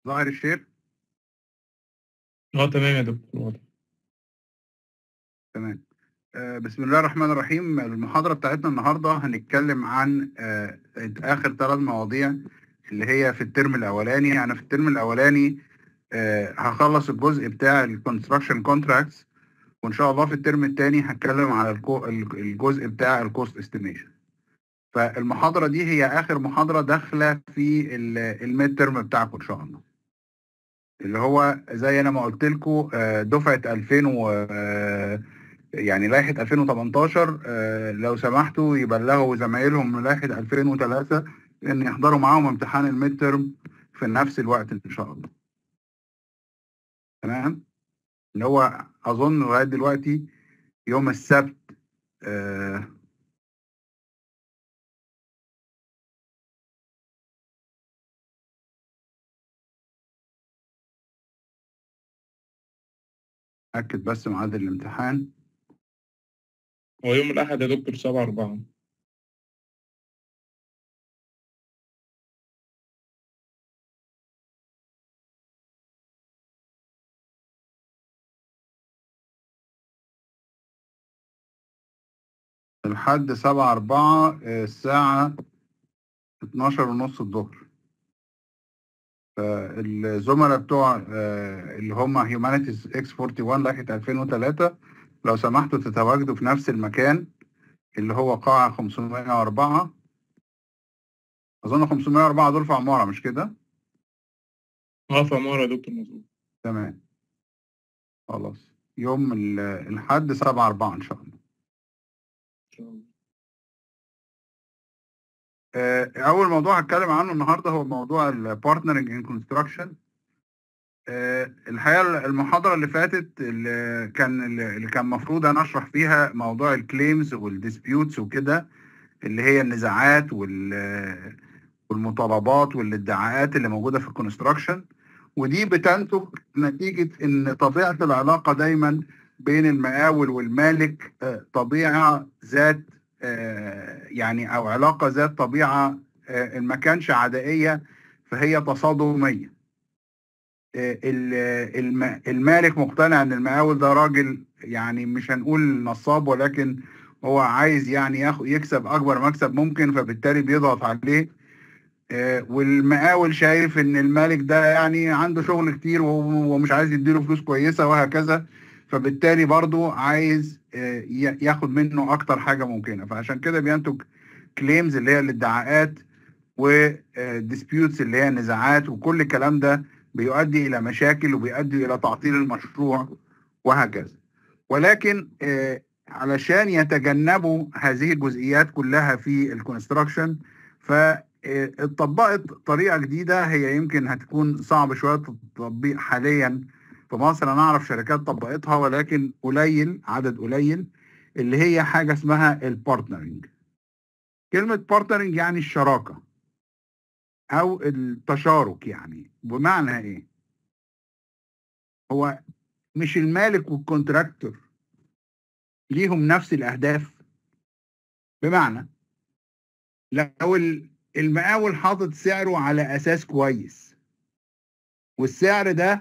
ظاهر الشير اه تمام يا دكتور واضح تمام آه، بسم الله الرحمن الرحيم المحاضرة بتاعتنا النهاردة هنتكلم عن آه، آخر ثلاث مواضيع اللي هي في الترم الأولاني أنا في الترم الأولاني آه، هخلص الجزء بتاع الكونستراكشن كونتراكتس وإن شاء الله في الترم الثاني هتكلم على الكو- الجزء بتاع الكوست استيميشن فالمحاضرة دي هي آخر محاضرة داخلة في الميد ترم بتاعكم إن شاء الله اللي هو زي أنا ما قلت لكم دفعة 2000 و آه، يعني لائحة 2018 آه، لو سمحتوا يبلغوا زمايلهم من لائحة 2003 إن يحضروا معاهم امتحان الميد ترم في نفس الوقت إن شاء الله. تمام؟ اللي هو أظن لغاية دلوقتي يوم السبت آه، أكد بس ميعاد الامتحان هو يوم الأحد يا دكتور سبعة أربعة لحد سبعة أربعة آه، الساعة اتناشر ونص الظهر فالزملاء بتوع آه، اللي هم هيومانيتيز اكس 41 لائحة 2003 لو سمحتوا تتواجدوا في نفس المكان اللي هو قاعة 504 أظن 504 دول في عمارة مش كده؟ اه في عمارة يا دكتور مظبوط تمام خلاص يوم ال- الحد 7 4 إن شاء الله إن شاء الله آه، أول موضوع هتكلم عنه النهاردة هو موضوع البارتنرنج ان كونستراكشن الحقيقة المحاضرة اللي فاتت اللي كان اللي كان المفروض أنا أشرح فيها موضوع الكليمز والديسبيوتس وكده اللي هي النزاعات وال والمطالبات والادعاءات اللي موجودة في الكونستراكشن ودي بتنتج نتيجة إن طبيعة العلاقة دايما بين المقاول والمالك آه، طبيعة ذات آه، يعني أو علاقة ذات طبيعة آه، إن ما كانش عدائية فهي تصادمية آه، ال- الم- المالك مقتنع إن المقاول ده راجل يعني مش هنقول نصاب ولكن هو عايز يعني ياخد يكسب أكبر مكسب ممكن فبالتالي بيضغط عليه آه، والمقاول شايف ان المالك ده يعني عنده شغل كتير وهو ومش عايز يديله فلوس كويسة وهكذا فبالتالي برضو عايز آه، ي- ياخد منه اكتر حاجة ممكنة فعشان كده بينتج كليمز اللي هي الادعاءات وديسبيوتس اللي هي النزاعات وكل الكلام ده بيؤدي الى مشاكل وبيؤدي الى تعطيل المشروع وهكذا ولكن آه، علشان يتجنبوا هذه الجزئيات كلها في الكونستراكشن ف آه، اتطبقت طريقة جديدة هي يمكن هتكون صعب شوية التطبيق حاليا في مصر أنا أعرف شركات طبقتها ولكن قليل عدد قليل اللي هي حاجة اسمها البارتنرنج كلمة بارتنرنج يعني الشراكة أو التشارك يعني بمعنى إيه؟ هو مش المالك والكونتراكتور ليهم نفس الأهداف بمعنى لو ال- المقاول حاطط سعره على اساس كويس والسعر ده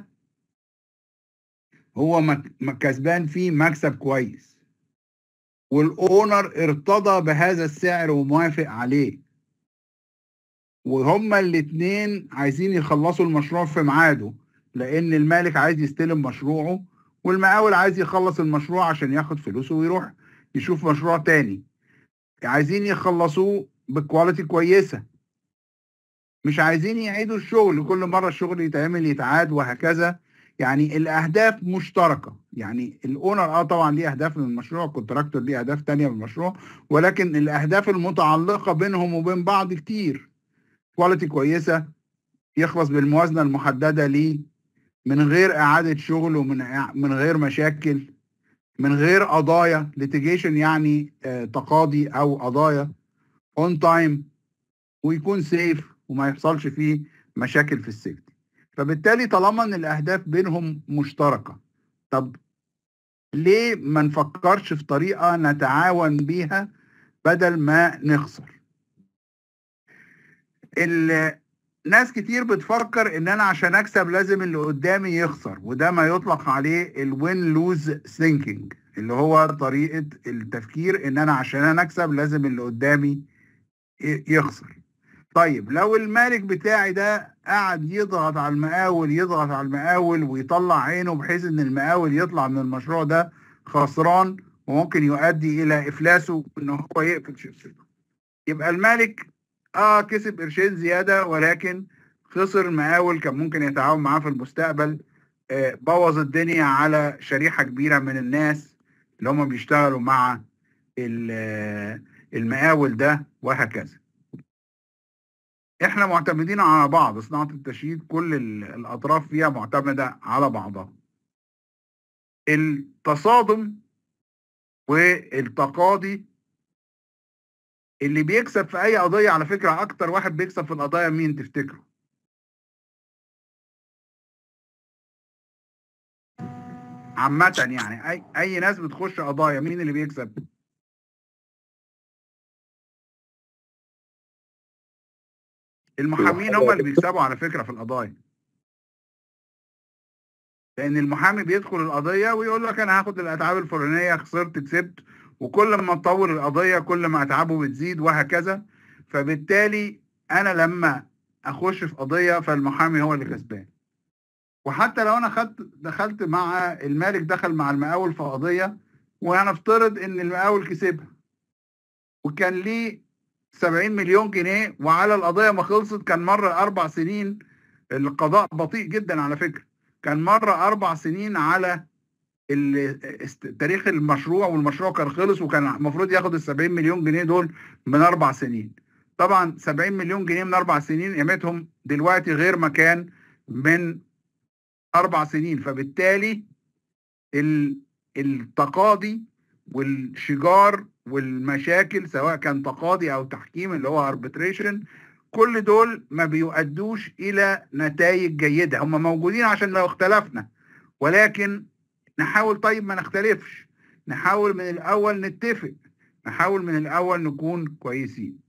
هو مك- مك- كسبان فيه مكسب كويس والاونر ارتضى بهذا السعر وموافق عليه وهما الاتنين عايزين يخلصوا المشروع في ميعاده لان المالك عايز يستلم مشروعه والمقاول عايز يخلص المشروع عشان ياخد فلوسه ويروح يشوف مشروع تاني عايزين يخلصوه بكواليتي كويسة مش عايزين يعيدوا الشغل كل مرة الشغل يتعمل يتعاد وهكذا يعني الأهداف مشتركة يعني الأونر اه طبعا ليه أهداف من المشروع الكونتراكتور ليه أهداف تانية من المشروع ولكن الأهداف المتعلقة بينهم وبين بعض كتير كواليتي كويسة يخلص بالموازنة المحددة ليه من غير إعادة شغل ومن من غير مشاكل من غير قضايا ليتيجيشن يعني آه، تقاضي أو قضايا اون تايم ويكون سيف وما يحصلش فيه مشاكل في السيفتي فبالتالي طالما ان الاهداف بينهم مشتركه طب ليه ما نفكرش في طريقه نتعاون بيها بدل ما نخسر ال- ناس كتير بتفكر ان انا عشان اكسب لازم اللي قدامي يخسر وده ما يطلق عليه الوين لوز ثينكينج اللي هو طريقة التفكير ان انا عشان انا اكسب لازم اللي قدامي ي- يخسر طيب لو المالك بتاعي ده قاعد يضغط على المقاول يضغط على المقاول ويطلع عينه بحيث ان المقاول يطلع من المشروع ده خسران وممكن يؤدي الى افلاسه وان هو يقفل شركته يبقى المالك اه كسب قرشين زياده ولكن خسر مقاول كان ممكن يتعاون معاه في المستقبل آه بوظ الدنيا على شريحه كبيره من الناس اللي هم بيشتغلوا مع ال- آه، المقاول ده وهكذا احنا معتمدين على بعض صناعه التشييد كل ال- الاطراف فيها معتمده على بعضها التصادم والتقاضي اللي بيكسب في اي قضيه على فكره اكتر واحد بيكسب في القضايا مين تفتكروا عامه يعني اي اي ناس بتخش قضايا مين اللي بيكسب المحامين هم اللي بيكسبوا على فكره في القضايا لان المحامي بيدخل القضيه ويقول لك انا هاخد الاتعاب الفلانيه خسرت كسبت وكل ما تطول القضيه كل ما اتعابه بتزيد وهكذا فبالتالي انا لما اخش في قضيه فالمحامي هو اللي كسبان وحتى لو انا خدت دخلت مع المالك دخل مع المقاول في قضيه وهنفترض ان المقاول كسبها وكان ليه 70 مليون جنيه وعلى القضيه ما خلصت كان مر اربع سنين القضاء بطيء جدا على فكره كان مر اربع سنين على ال- است- تاريخ المشروع والمشروع كان خلص وكان المفروض ياخد ال 70 مليون جنيه دول من اربع سنين طبعا 70 مليون جنيه من اربع سنين قيمتهم دلوقتي غير ما كان من اربع سنين فبالتالي ال- التقاضي والشجار والمشاكل سواء كان تقاضي او تحكيم اللي هو اربتريشن كل دول ما بيؤدوش الى نتائج جيده هم موجودين عشان لو اختلفنا ولكن نحاول طيب ما نختلفش نحاول من الاول نتفق نحاول من الاول نكون كويسين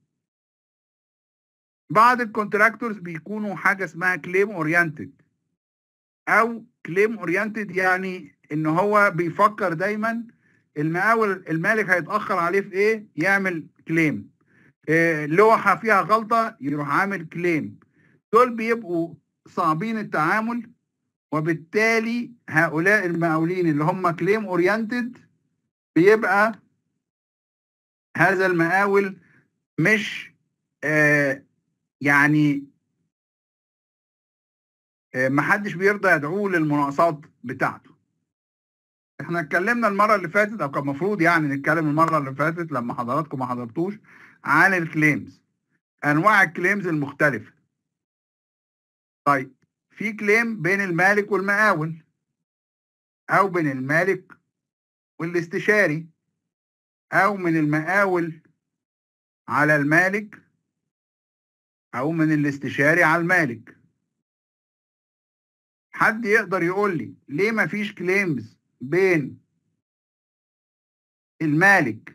بعض الكونتراكتورز بيكونوا حاجه اسمها كليم اورينتد او كليم اورينتد يعني ان هو بيفكر دايما المقاول المالك هيتاخر عليه في ايه يعمل كليم إيه لوحه فيها غلطه يروح عامل كليم دول بيبقوا صعبين التعامل وبالتالي هؤلاء المقاولين اللي هم كليم اورينتد بيبقى هذا المقاول مش آه يعني آه محدش بيرضى يدعوه للمناقصات بتاعته احنا اتكلمنا المره اللي فاتت او كان المفروض يعني نتكلم المره اللي فاتت لما حضراتكم ما حضرتوش عن الكليمز انواع الكليمز المختلفه طيب في كليم بين المالك والمقاول او بين المالك والاستشاري او من المقاول على المالك او من الاستشاري على المالك حد يقدر يقول لي ليه ما فيش كليمز بين المالك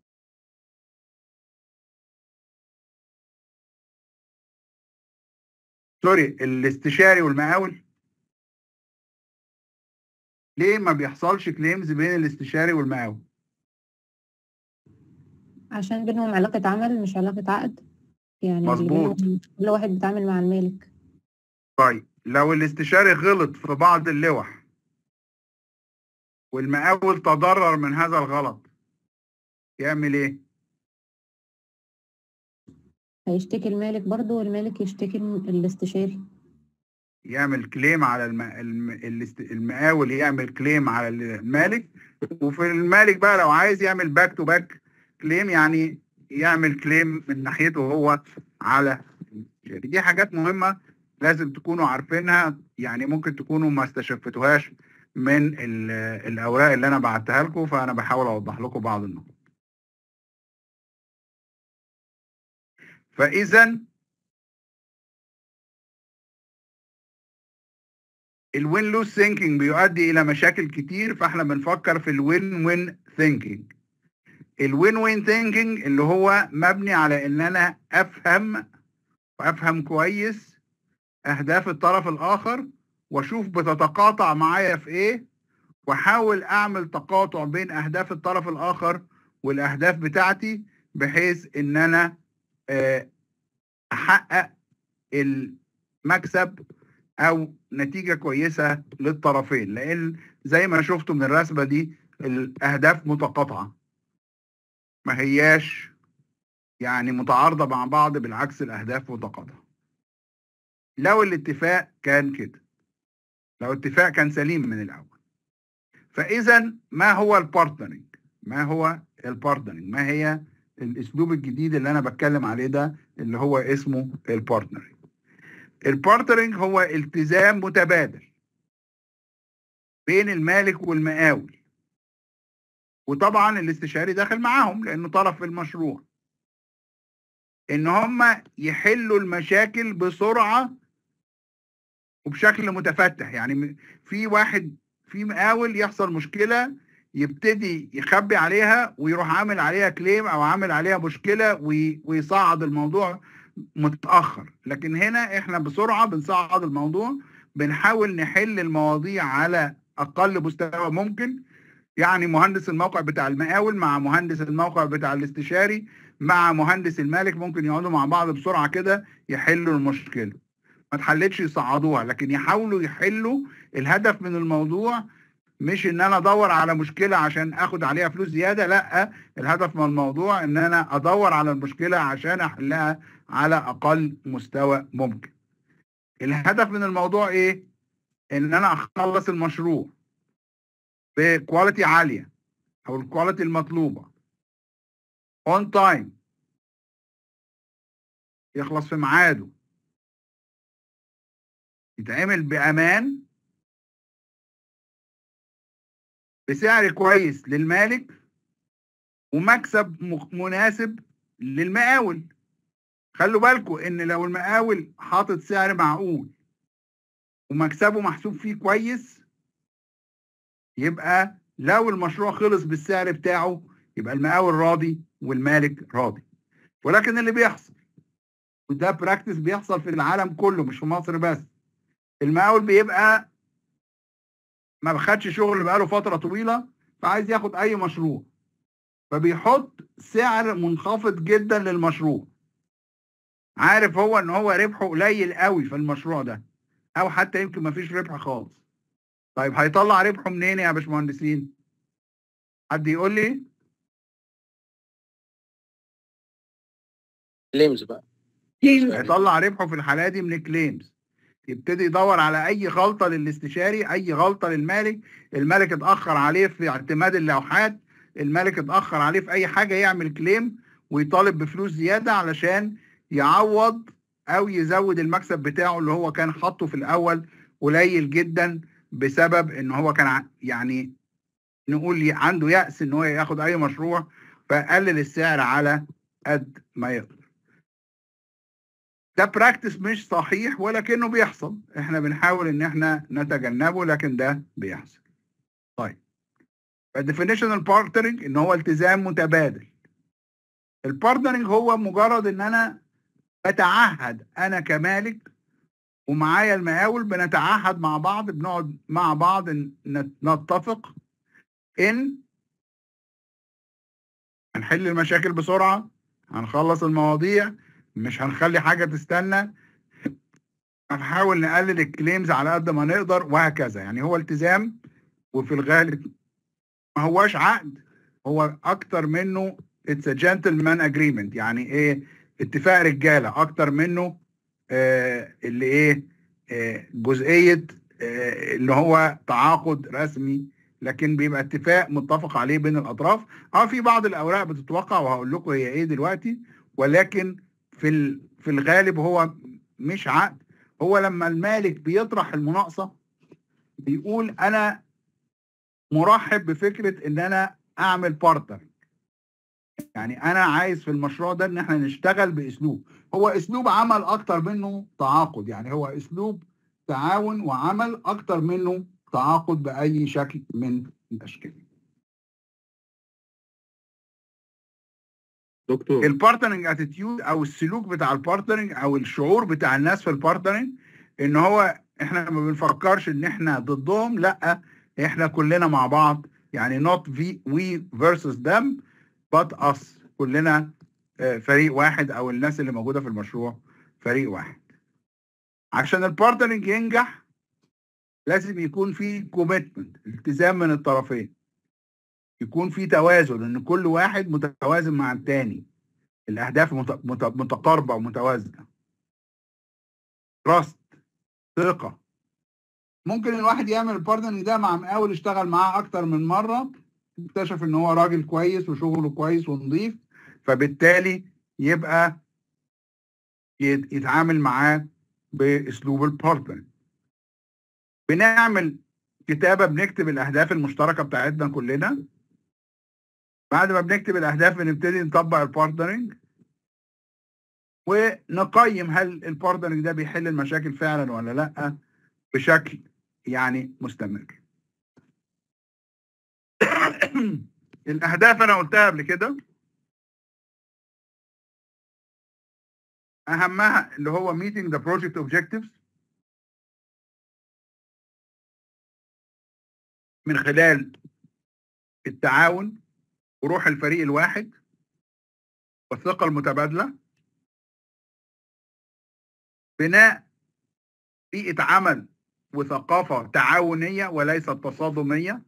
سوري الاستشاري والمقاول ليه ما بيحصلش كليمز بين الاستشاري والمقاول عشان بينهم علاقة عمل مش علاقة عقد يعني اللي مظبوط. بينهم كل واحد بيتعامل مع المالك طيب لو الاستشاري غلط في بعض اللوح والمقاول تضرر من هذا الغلط يعمل ايه؟ هيشتكي المالك برضه والمالك يشتكي الم- الاستشاري يعمل كليم على الم... الم... الاست- المقاول يعمل كليم على المالك وفي المالك بقى لو عايز يعمل باك تو باك كليم يعني يعمل كليم من ناحيته هو على الاستشاري. دي حاجات مهمة لازم تكونوا عارفينها يعني ممكن تكونوا ما استشفتوهاش من ال- الأوراق اللي أنا بعتها لكم فأنا بحاول أوضح لكم بعض النقط فإذا الوين لوز ثينكينج بيؤدي الى مشاكل كتير فاحنا بنفكر في الوين وين ثينكينج الوين وين ثينكينج اللي هو مبني على ان انا افهم وافهم كويس اهداف الطرف الاخر واشوف بتتقاطع معايا في ايه واحاول اعمل تقاطع بين اهداف الطرف الاخر والاهداف بتاعتي بحيث ان انا آه، احقق المكسب او نتيجه كويسه للطرفين لان زي ما شفتوا من الرسمه دي الاهداف متقاطعه ما هياش يعني متعارضه مع بعض بالعكس الاهداف متقاطعه لو الاتفاق كان كده لو اتفاق كان سليم من الاول فاذا ما هو البارتنرنج ما هو البارتنرنج ما هي الاسلوب الجديد اللي انا بتكلم عليه ده اللي هو اسمه البارتنرنج البارتنرنج هو التزام متبادل بين المالك والمقاول وطبعا الاستشاري داخل معاهم لانه طرف في المشروع ان هم يحلوا المشاكل بسرعه وبشكل متفتح يعني م- في واحد في مقاول يحصل مشكله يبتدي يخبي عليها ويروح عامل عليها كليم او عامل عليها مشكله وي- ويصعد الموضوع متاخر لكن هنا احنا بسرعه بنصعد الموضوع بنحاول نحل المواضيع على اقل مستوى ممكن يعني مهندس الموقع بتاع المقاول مع مهندس الموقع بتاع الاستشاري مع مهندس المالك ممكن يقعدوا مع بعض بسرعه كده يحلوا المشكله ما اتحلتش يصعدوها لكن يحاولوا يحلوا الهدف من الموضوع مش ان انا ادور على مشكله عشان اخد عليها فلوس زياده لا الهدف من الموضوع ان انا ادور على المشكله عشان احلها على اقل مستوى ممكن الهدف من الموضوع ايه ان انا اخلص المشروع بكواليتي عاليه او الكواليتي المطلوبه اون تايم يخلص في ميعاده يتعمل بامان بسعر كويس للمالك ومكسب م- مناسب للمقاول خلوا بالكم ان لو المقاول حاطط سعر معقول ومكسبه محسوب فيه كويس يبقى لو المشروع خلص بالسعر بتاعه يبقى المقاول راضي والمالك راضي ولكن اللي بيحصل وده براكتس بيحصل في العالم كله مش في مصر بس المقاول بيبقى ما بخدش شغل بقاله فترة طويلة فعايز ياخد أي مشروع فبيحط سعر منخفض جدا للمشروع عارف هو ان هو ربحه قليل قوي في المشروع ده او حتى يمكن ما فيش ربح خالص طيب هيطلع ربحه منين يا باشمهندسين حد يقول لي كليمز بقى هيطلع ربحه في الحالة دي من الكليمز يبتدي يدور على اي غلطة للاستشاري اي غلطة للمالك المالك اتأخر عليه في اعتماد اللوحات المالك اتأخر عليه في اي حاجة يعمل كليم ويطالب بفلوس زيادة علشان يعوض او يزود المكسب بتاعه اللي هو كان حاطه في الاول قليل جدا بسبب ان هو كان ع- يعني نقول ي- عنده يأس ان هو ياخد اي مشروع فقلل السعر على قد ما يقدر ده براكتس مش صحيح ولكنه بيحصل احنا بنحاول ان احنا نتجنبه لكن ده بيحصل طيب الديفينيشن البارتنرنج ان هو التزام متبادل البارتنرنج هو مجرد ان انا بتعهد انا كمالك ومعايا المقاول بنتعهد مع بعض بنقعد مع بعض ن- نتفق ان هنحل المشاكل بسرعة هنخلص المواضيع مش هنخلي حاجة تستنى هنحاول نقلل الكليمز على قد ما نقدر وهكذا يعني هو التزام وفي الغالب ما هواش عقد هو اكتر منه اتس جنتلمان اجريمنت يعني ايه اتفاق رجاله اكتر منه آه اللي ايه آه جزئيه آه اللي هو تعاقد رسمي لكن بيبقى اتفاق متفق عليه بين الاطراف اه في بعض الاوراق بتتوقع وهقول لكم هي ايه دلوقتي ولكن في ال- في الغالب هو مش عقد هو لما المالك بيطرح المناقصه بيقول انا مرحب بفكره ان انا اعمل بارتنر يعني انا عايز في المشروع ده ان احنا نشتغل باسلوب هو اسلوب عمل اكتر منه تعاقد يعني هو اسلوب تعاون وعمل اكتر منه تعاقد باي شكل من الاشكال دكتور البارتنرنج اتيتيود او السلوك بتاع البارتنرنج او الشعور بتاع الناس في البارتنرنج ان هو احنا ما بنفكرش ان احنا ضدهم لا احنا كلنا مع بعض يعني not we, we versus them but us كلنا آه، فريق واحد او الناس اللي موجوده في المشروع فريق واحد عشان البارتنرنج ينجح لازم يكون في كوميتمنت التزام من الطرفين يكون في توازن ان كل واحد متوازن مع التاني الاهداف مت- مت- متقاربه ومتوازنه تراست ثقه ممكن الواحد يعمل البارتنرنج ده مع مقاول اشتغل معاه اكتر من مره اكتشف ان هو راجل كويس وشغله كويس ونظيف فبالتالي يبقى يت- يتعامل معاه باسلوب البارتنر بنعمل كتابه بنكتب الاهداف المشتركه بتاعتنا كلنا بعد ما بنكتب الاهداف بنبتدي نطبق البارتنرنج ونقيم هل البارتنرنج ده بيحل المشاكل فعلا ولا لا بشكل يعني مستمر الاهداف انا قلتها قبل كده اهمها اللي هو meeting the project objectives من خلال التعاون وروح الفريق الواحد والثقة المتبادلة بناء بيئة عمل وثقافة تعاونية وليست تصادمية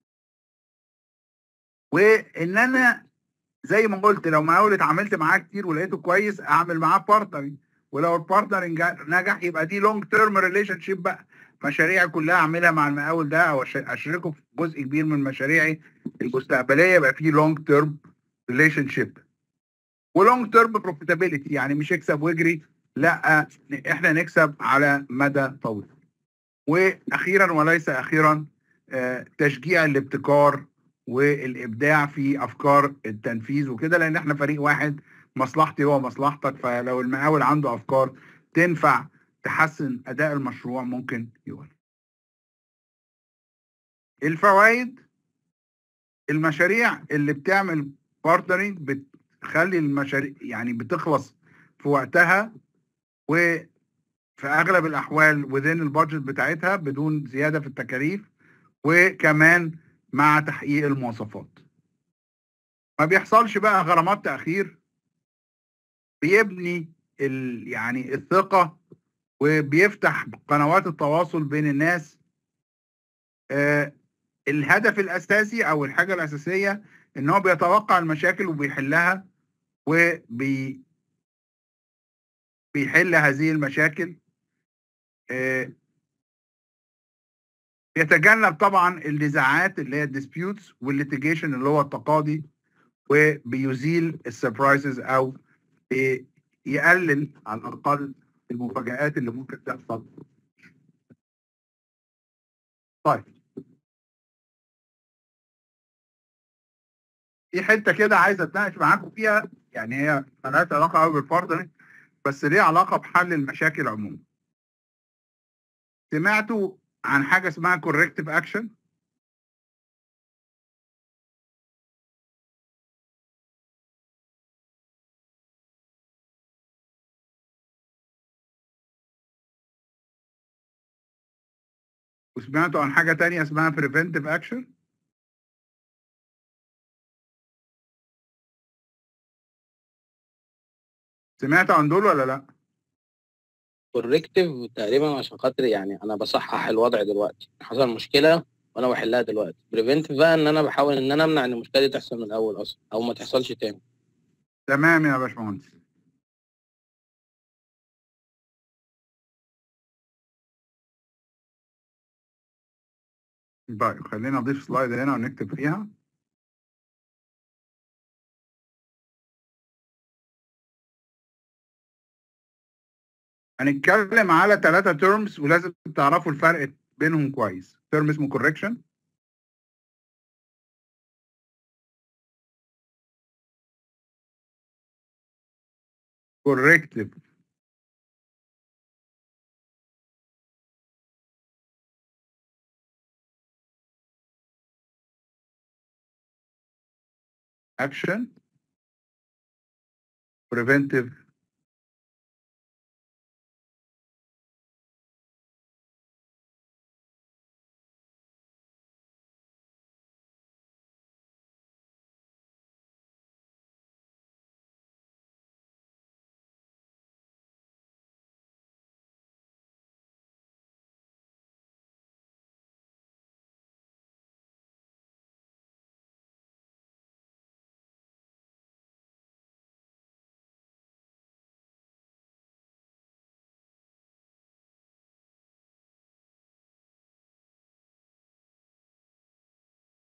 وإن أنا زي ما قلت لو مقاول اتعاملت معاه كتير ولقيته كويس أعمل معاه بارتنرنج ولو البارتنرنج نجح يبقى دي لونج تيرم ريليشن شيب بقى مشاريعي كلها أعملها مع المقاول ده أو أش- أشركه في جزء كبير من مشاريعي المستقبلية يبقى في لونج تيرم ريليشن شيب ولونج تيرم بروفيتابيلتي يعني مش اكسب واجري لا احنا نكسب على مدى طويل واخيرا وليس اخيرا آه، تشجيع الابتكار والابداع في افكار التنفيذ وكده لان احنا فريق واحد مصلحتي هو مصلحتك فلو المقاول عنده افكار تنفع تحسن اداء المشروع ممكن يقول الفوائد المشاريع اللي بتعمل بارتنرنج بتخلي المشاريع يعني بتخلص في وقتها وفي اغلب الاحوال within البادجت بتاعتها بدون زياده في التكاليف وكمان مع تحقيق المواصفات ما بيحصلش بقى غرامات تاخير بيبني ال يعني الثقه وبيفتح قنوات التواصل بين الناس آه الهدف الاساسي او الحاجه الاساسيه ان هو بيتوقع المشاكل وبيحلها وبي بيحل هذه المشاكل آه، يتجنب طبعا النزاعات اللي هي الديسبيوتس والليتيجيشن اللي هو التقاضي وبيزيل السربرايزز او بي- يقلل على الاقل المفاجآت اللي ممكن تحصل طيب في حته كده عايز اتناقش معاكم فيها يعني هي مالهاش علاقه قوي بالبارتنر بس ليه علاقه بحل المشاكل عموما سمعتوا عن حاجه اسمها كوركتيف اكشن وسمعتوا عن حاجه تانية اسمها بريفنتيف اكشن سمعتوا عن دول ولا لا كوركتيف تقريبا عشان خاطر يعني انا بصحح الوضع دلوقتي حصل مشكله وانا بحلها دلوقتي بريفنتيف بقى ان انا بحاول ان انا امنع ان المشكله دي تحصل من الاول اصلا او ما تحصلش تاني تمام يا باشمهندس طيب خلينا نضيف سلايد هنا ونكتب فيها هنتكلم على ثلاثة تيرمز ولازم تعرفوا الفرق بينهم كويس تيرم اسمه correction corrective action preventive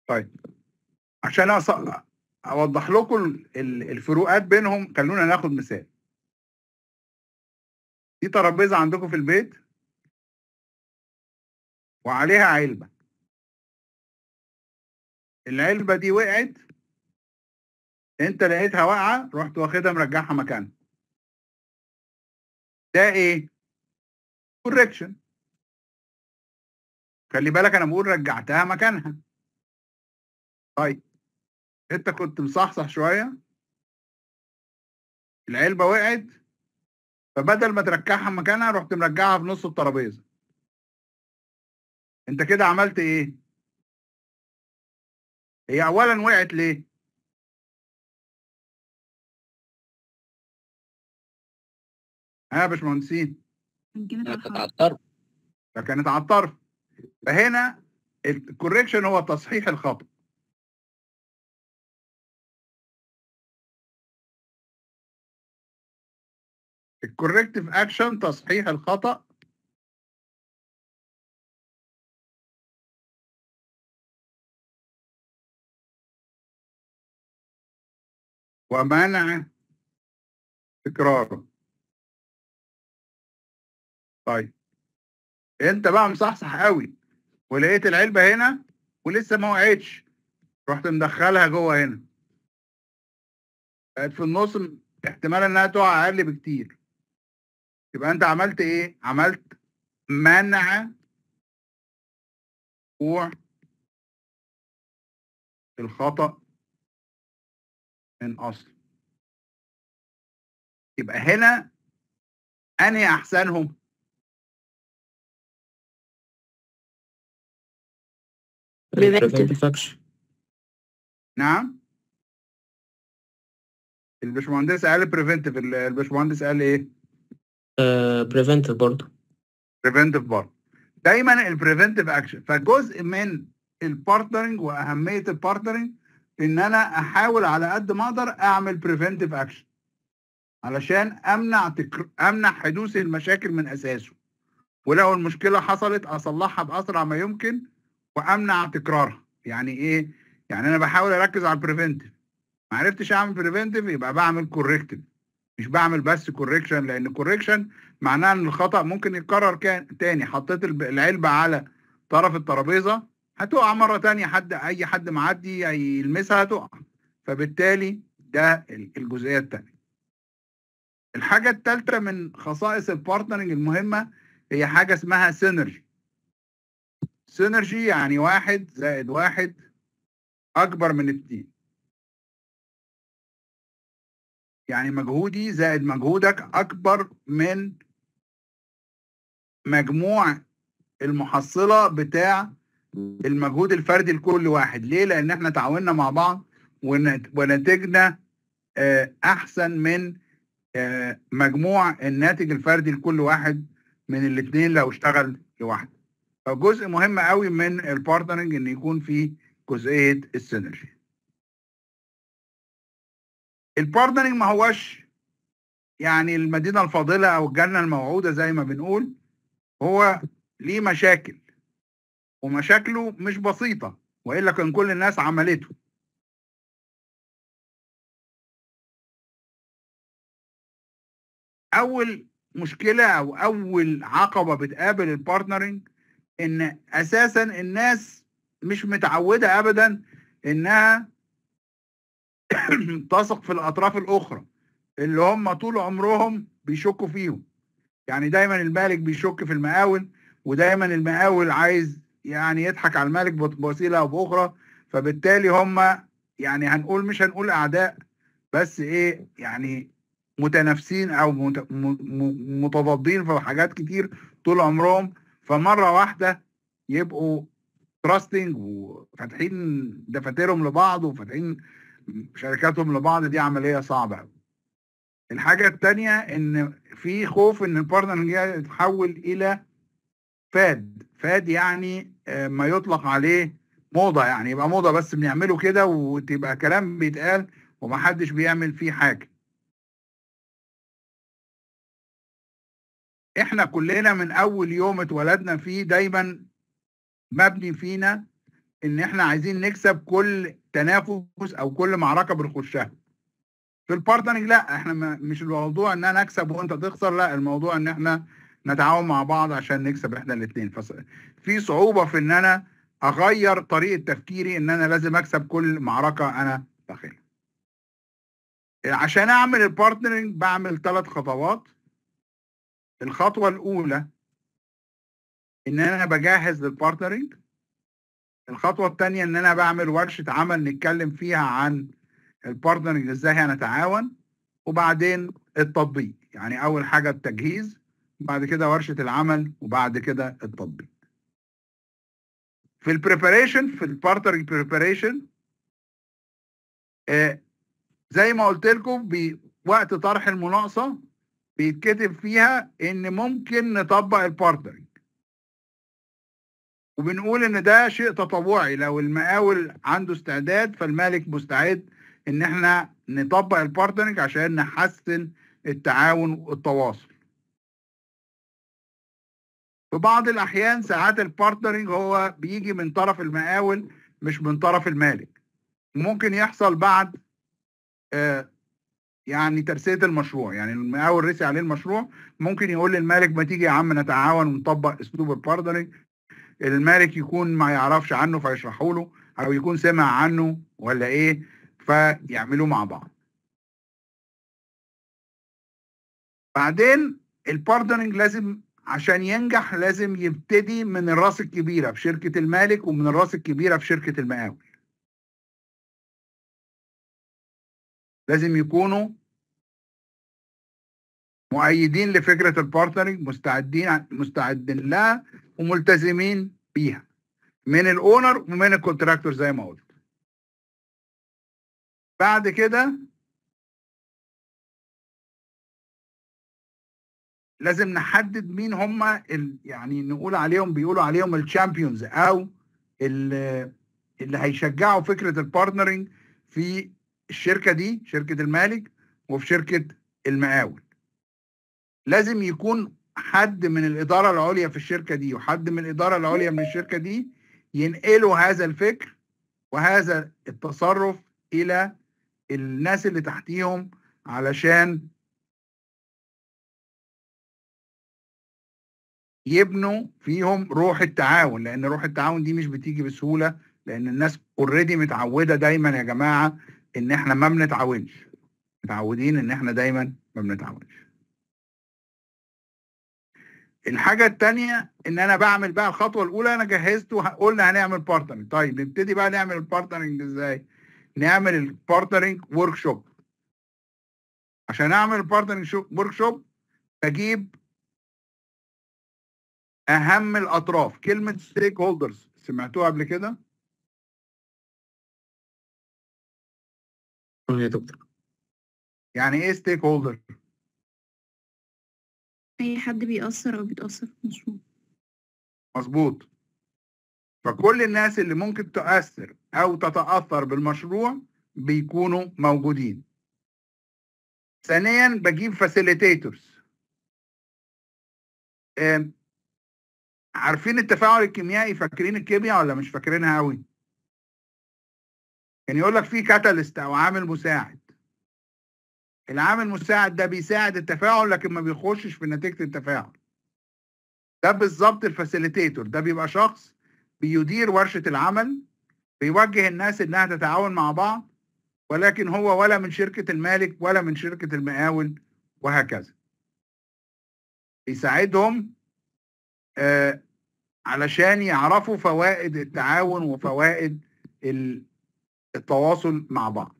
طيب عشان أص- اوضح لكم ال- ال- الفروقات بينهم خلونا ناخد مثال دي ترابيزه عندكم في البيت وعليها علبه العلبه دي وقعت انت لقيتها واقعه رحت واخدها مرجعها مكانها ده ايه كوركشن خلي بالك انا بقول رجعتها مكانها طيب انت كنت مصحصح شويه العلبه وقعت فبدل ما ترجعها مكانها رحت مرجعها في نص الترابيزه انت كده عملت ايه هي اولا وقعت ليه ها يا باشمهندسين يمكن كانت على الطرف فكانت على الطرف فهنا الكوريكشن هو تصحيح الخطأ الكوركتيف اكشن تصحيح الخطأ ومنع تكراره طيب انت بقى مصحصح قوي ولقيت العلبه هنا ولسه ما وقعتش رحت مدخلها جوه هنا بقت في النص م- احتمال انها تقع اقل بكتير يبقى انت عملت ايه عملت منع وقوع الخطأ من اصل يبقى هنا انهي احسنهم preventive action نعم الباشمهندس قال بريفنتيف الباشمهندس قال ايه آه preventive برضه بريفنتيف برضه دايما البريفنتيف اكشن فجزء من البارتنرنج واهميه البارتنرنج ان انا احاول على قد ما اقدر اعمل بريفنتيف اكشن علشان امنع تكر... امنع حدوث المشاكل من اساسه ولو المشكله حصلت اصلحها باسرع ما يمكن وامنع تكرارها يعني ايه يعني انا بحاول اركز على البريفنتيف ما عرفتش اعمل بريفنتيف يبقى بعمل كوركتيف مش بعمل بس كوركشن لان كوركشن معناه ان الخطا ممكن يتكرر كان تاني حطيت الب- العلبه على طرف الترابيزه هتقع مره تانية حد اي حد معدي يلمسها هتقع فبالتالي ده ال- الجزئيه التانية الحاجه الثالثه من خصائص البارتنرنج المهمه هي حاجه اسمها سينرجي سينرجي يعني واحد زائد واحد اكبر من اتنين يعني مجهودي زائد مجهودك اكبر من مجموع المحصله بتاع المجهود الفردي لكل واحد ليه لان احنا تعاوننا مع بعض ونت- ونتجنا آه، احسن من آه، مجموع الناتج الفردي لكل واحد من الاثنين لو اشتغل لوحده فجزء مهم قوي من البارتنرنج ان يكون فيه جزئيه السينرجي البارتنرنج ما هوش يعني المدينه الفاضله او الجنه الموعوده زي ما بنقول هو ليه مشاكل ومشاكله مش بسيطه والا كان كل الناس عملته اول مشكله او اول عقبه بتقابل البارتنرنج ان اساسا الناس مش متعوده ابدا انها تثق في الاطراف الاخرى اللي هم طول عمرهم بيشكوا فيهم يعني دايما المالك بيشك في المقاول ودايما المقاول عايز يعني يضحك على المالك بط- بوسيله او باخرى فبالتالي هم يعني هنقول مش هنقول اعداء بس ايه يعني متنافسين او مت- م- م- متضادين في حاجات كتير طول عمرهم فمره واحده يبقوا تراستنج وفاتحين دفاترهم لبعض وفاتحين شركاتهم لبعض دي عمليه صعبه قوي الحاجه الثانيه ان في خوف ان البارتنر يتحول الى فاد فاد يعني آه، ما يطلق عليه موضه يعني يبقى موضه بس بنعمله كده وتبقى كلام بيتقال ومحدش بيعمل فيه حاجه احنا كلنا من اول يوم اتولدنا فيه دايما مبني فينا ان احنا عايزين نكسب كل تنافس او كل معركه بنخشها في البارتنرنج لا احنا ما مش الموضوع ان انا اكسب وانت تخسر لا الموضوع ان احنا نتعاون مع بعض عشان نكسب احنا الاثنين في صعوبه في ان انا اغير طريقه تفكيري ان انا لازم اكسب كل معركه انا داخلها عشان اعمل البارتنرنج بعمل ثلاث خطوات الخطوه الاولى ان انا بجهز للبارتنرنج الخطوه الثانيه ان انا بعمل ورشه عمل نتكلم فيها عن البارتنرنج ازاي هنتعاون وبعدين التطبيق يعني اول حاجه التجهيز بعد كده ورشه العمل وبعد كده التطبيق في البريباريشن في البارتنرنج بريباريشن آه زي ما قلت لكم بوقت طرح المناقصه بيتكتب فيها ان ممكن نطبق البارتنرنج وبنقول ان ده شيء تطوعي لو المقاول عنده استعداد فالمالك مستعد ان احنا نطبق البارتنرنج عشان نحسن التعاون والتواصل في بعض الاحيان ساعات البارتنرنج هو بيجي من طرف المقاول مش من طرف المالك ممكن يحصل بعد آه يعني ترسيه المشروع يعني المقاول رسي عليه المشروع ممكن يقول للمالك ما تيجي يا عم نتعاون ونطبق اسلوب البارتنرنج المالك يكون ما يعرفش عنه فيشرحوا له او يكون سمع عنه ولا ايه فيعملوا مع بعض بعدين البارتنرنج لازم عشان ينجح لازم يبتدي من الراس الكبيره في شركه المالك ومن الراس الكبيره في شركه المقاول لازم يكونوا مؤيدين لفكره البارتنرنج مستعدين مستعدين لها وملتزمين بيها من الاونر ومن الكونتراكتور زي ما قلت بعد كده لازم نحدد مين هم ال... يعني نقول عليهم بيقولوا عليهم الشامبيونز او اللي, اللي هيشجعوا فكره البارتنرنج في الشركه دي شركه المالك وفي شركه المقاول لازم يكون حد من الاداره العليا في الشركه دي وحد من الاداره العليا من الشركه دي ينقلوا هذا الفكر وهذا التصرف الى الناس اللي تحتيهم علشان يبنوا فيهم روح التعاون لان روح التعاون دي مش بتيجي بسهوله لان الناس اوريدي متعوده دايما يا جماعه ان احنا ما بنتعاونش متعودين ان احنا دايما ما بنتعاونش الحاجة التانية ان انا بعمل بقى الخطوة الاولى انا جهزت وقلنا هنعمل بارتنرنج طيب نبتدي بقى نعمل البارتنرنج ازاي نعمل البارتنرنج ورك شوب عشان اعمل البارتنرنج ورك شوب بجيب اهم الاطراف كلمة ستيك هولدرز سمعتوها قبل كده اه يا دكتور يعني ايه ستيك هولدر أي حد بيأثر أو بيتأثر في المشروع مظبوط فكل الناس اللي ممكن تؤثر او تتاثر بالمشروع بيكونوا موجودين ثانيا بجيب فاسيليتيتورز عارفين التفاعل الكيميائي فاكرين الكيمياء ولا مش فاكرينها قوي كان يقول لك في كاتاليست او عامل مساعد العامل المساعد ده بيساعد التفاعل لكن ما بيخشش في نتيجه التفاعل ده بالظبط الفاسيليتيتور ده بيبقى شخص بيدير ورشه العمل بيوجه الناس انها تتعاون مع بعض ولكن هو ولا من شركه المالك ولا من شركه المقاول وهكذا بيساعدهم آه علشان يعرفوا فوائد التعاون وفوائد التواصل مع بعض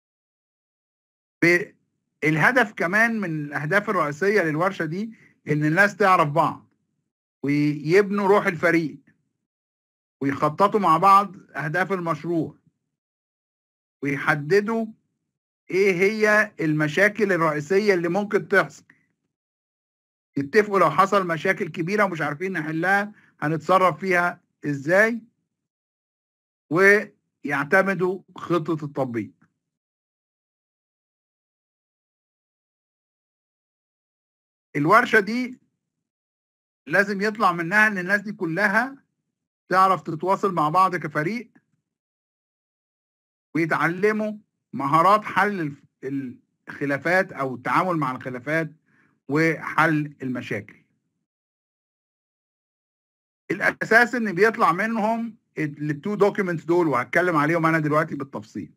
الهدف كمان من الاهداف الرئيسيه للورشه دي ان الناس تعرف بعض ويبنوا روح الفريق ويخططوا مع بعض اهداف المشروع ويحددوا ايه هي المشاكل الرئيسيه اللي ممكن تحصل يتفقوا لو حصل مشاكل كبيره ومش عارفين نحلها هنتصرف فيها ازاي ويعتمدوا خطه التطبيق الورشه دي لازم يطلع منها ان الناس دي كلها تعرف تتواصل مع بعض كفريق ويتعلموا مهارات حل الف- الخلافات او التعامل مع الخلافات وحل المشاكل الاساس ان بيطلع منهم التو دوكيومنتس دول وهتكلم عليهم انا دلوقتي بالتفصيل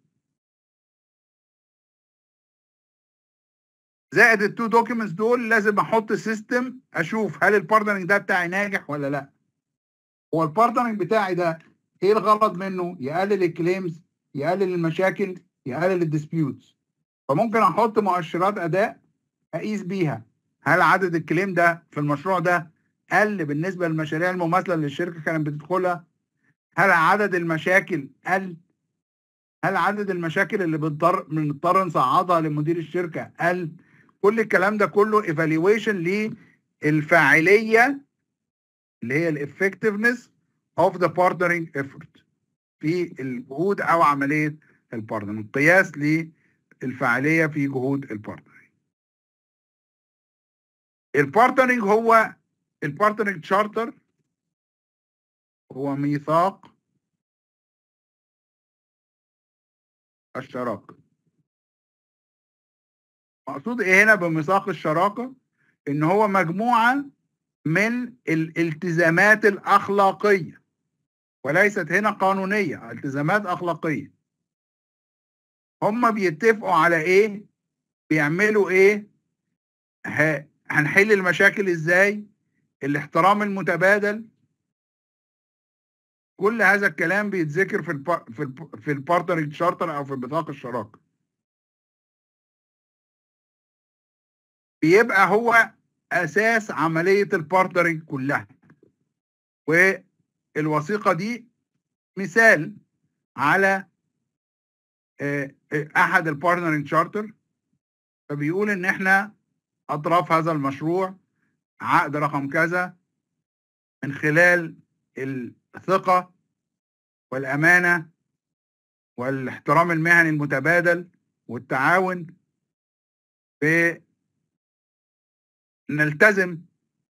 زائد التو دوكيومنتس دول لازم احط سيستم اشوف هل البارتنرنج ده بتاعي ناجح ولا لا هو البارتنرنج بتاعي ده ايه الغرض منه يقلل الكليمز يقلل المشاكل يقلل الديسبيوتس فممكن احط مؤشرات اداء اقيس بيها هل عدد الكليم ده في المشروع ده قل بالنسبه للمشاريع المماثله اللي الشركه كانت بتدخلها هل عدد المشاكل قل هل عدد المشاكل اللي بنضطر بنضطر نصعدها لمدير الشركه قل كل الكلام ده كله ايفالويشن للفاعليه اللي هي الافكتفنس اوف ذا بارتنرنج ايفورت في الجهود او عمليه البارتنرنج قياس للفاعليه في جهود البارتنرنج البارتنرنج هو البارتنرنج تشارتر هو ميثاق الشراكه مقصود ايه هنا بميثاق الشراكه ان هو مجموعه من الالتزامات الاخلاقيه وليست هنا قانونيه التزامات اخلاقيه هم بيتفقوا على ايه بيعملوا ايه ه- هنحل المشاكل ازاي الاحترام المتبادل كل هذا الكلام بيتذكر في الب... في الب... في البارتنرنج شارتر او في بطاقه الشراكه بيبقى هو اساس عمليه البارتنرنج كلها والوثيقه دي مثال على آه، آه، احد البارتنرنج شارتر فبيقول ان احنا اطراف هذا المشروع عقد رقم كذا من خلال الثقه والامانه والاحترام المهني المتبادل والتعاون في نلتزم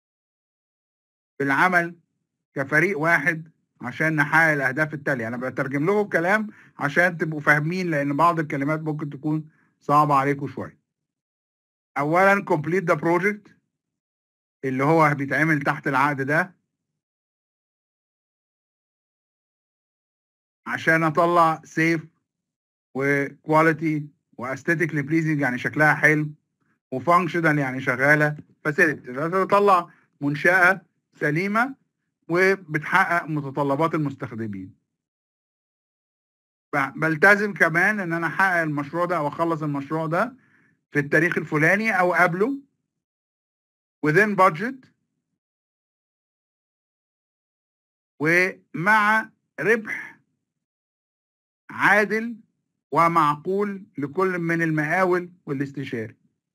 بالعمل كفريق واحد عشان نحقق الاهداف التاليه انا بترجم لكم الكلام عشان تبقوا فاهمين لان بعض الكلمات ممكن تكون صعبه عليكم شويه اولا complete the project اللي هو بيتعمل تحت العقد ده عشان اطلع سيف وكواليتي واستيتيكلي بليزنج يعني شكلها حلو وفانكشنال يعني شغاله فاسيلتي تطلع منشاه سليمه وبتحقق متطلبات المستخدمين ب- بلتزم كمان ان انا احقق المشروع ده او اخلص المشروع ده في التاريخ الفلاني او قبله within budget ومع ربح عادل ومعقول لكل من المقاول والاستشاري